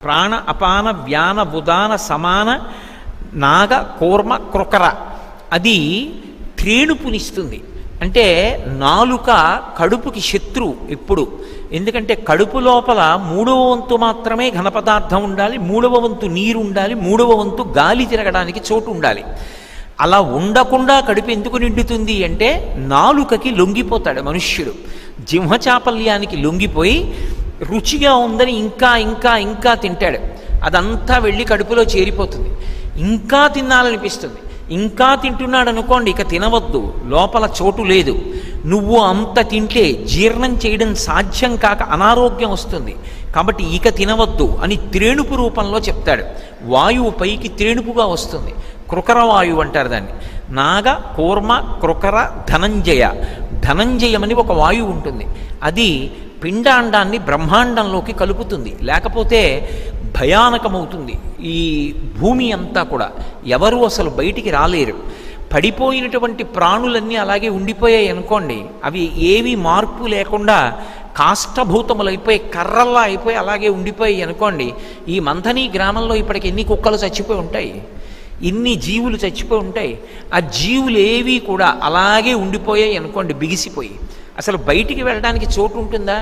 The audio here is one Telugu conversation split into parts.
ప్రాణ అపాన వ్యాన ఉదాన సమాన నాగ కూర్మ క్రొకర అది త్రేణుపునిస్తుంది అంటే నాలుక కడుపుకి శత్రువు ఎప్పుడు ఎందుకంటే కడుపు లోపల మూడవ వంతు మాత్రమే ఘన పదార్థం ఉండాలి మూడవ వంతు నీరు ఉండాలి మూడవ వంతు గాలి తిరగడానికి చోటు ఉండాలి అలా ఉండకుండా కడుపు ఎందుకు నిండుతుంది అంటే నాలుకకి లొంగిపోతాడు మనుష్యుడు జింహచాపల్యానికి లొంగిపోయి రుచిగా ఉందని ఇంకా ఇంకా ఇంకా తింటాడు అదంతా వెళ్ళి కడుపులో చేరిపోతుంది ఇంకా తినాలనిపిస్తుంది ఇంకా తింటున్నాడు అనుకోండి ఇక తినవద్దు లోపల చోటు లేదు నువ్వు అంత తింటే జీర్ణం చేయడం సాధ్యం కాక అనారోగ్యం వస్తుంది కాబట్టి ఇక తినవద్దు అని త్రేణుపు రూపంలో చెప్తాడు వాయువు పైకి త్రేణుపుగా వస్తుంది కృకర వాయువు అంటారు దాన్ని నాగ కూర్మ కృకర ధనంజయ ధనంజయమని ఒక వాయువు ఉంటుంది అది పిండాండాన్ని బ్రహ్మాండంలోకి కలుపుతుంది లేకపోతే భయానకమవుతుంది ఈ భూమి అంతా కూడా ఎవరు అసలు బయటికి రాలేరు పడిపోయినటువంటి ప్రాణులన్నీ అలాగే ఉండిపోయాయి అనుకోండి అవి ఏవి మార్పు లేకుండా కాష్టభూతములైపోయి కర్రల్లా అయిపోయి అలాగే ఉండిపోయాయి అనుకోండి ఈ మంథని గ్రామంలో ఇప్పటికి ఎన్ని కుక్కలు చచ్చిపోయి ఉంటాయి ఇన్ని జీవులు చచ్చిపోయి ఉంటాయి ఆ జీవులు ఏవి కూడా అలాగే ఉండిపోయాయి అనుకోండి బిగిసిపోయి అసలు బయటికి వెళ్ళడానికి చోటు ఉంటుందా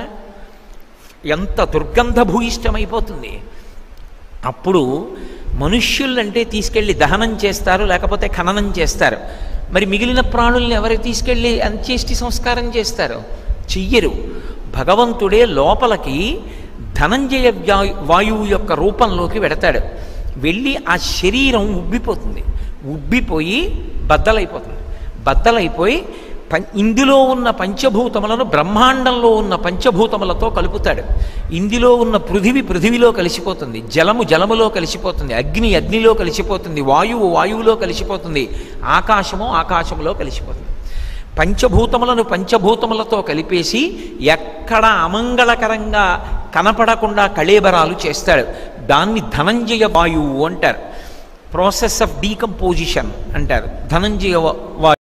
ఎంత దుర్గంధ భూయిష్టమైపోతుంది అప్పుడు మనుష్యులంటే తీసుకెళ్ళి దహనం చేస్తారు లేకపోతే ఖననం చేస్తారు మరి మిగిలిన ప్రాణుల్ని ఎవరు తీసుకెళ్ళి అంత్యేష్టి సంస్కారం చేస్తారు చెయ్యరు భగవంతుడే లోపలికి ధనంజయ వ్యా- వాయువు యొక్క రూపంలోకి వెడతాడు వెళ్ళి ఆ శరీరం ఉబ్బిపోతుంది ఉబ్బిపోయి బద్దలైపోతుంది బద్దలైపోయి పం ఇందులో ఉన్న పంచభూతములను బ్రహ్మాండంలో ఉన్న పంచభూతములతో కలుపుతాడు ఇందులో ఉన్న పృథివి పృథివిలో కలిసిపోతుంది జలము జలములో కలిసిపోతుంది అగ్ని అగ్నిలో కలిసిపోతుంది వాయువు వాయువులో కలిసిపోతుంది ఆకాశము ఆకాశములో కలిసిపోతుంది పంచభూతములను పంచభూతములతో కలిపేసి ఎక్కడ అమంగళకరంగా కనపడకుండా కళేబరాలు చేస్తాడు దాన్ని ధనంజయ వాయువు అంటారు ప్రాసెస్ ఆఫ్ డీకంపోజిషన్ అంటారు ధనంజయ వా- వాయువు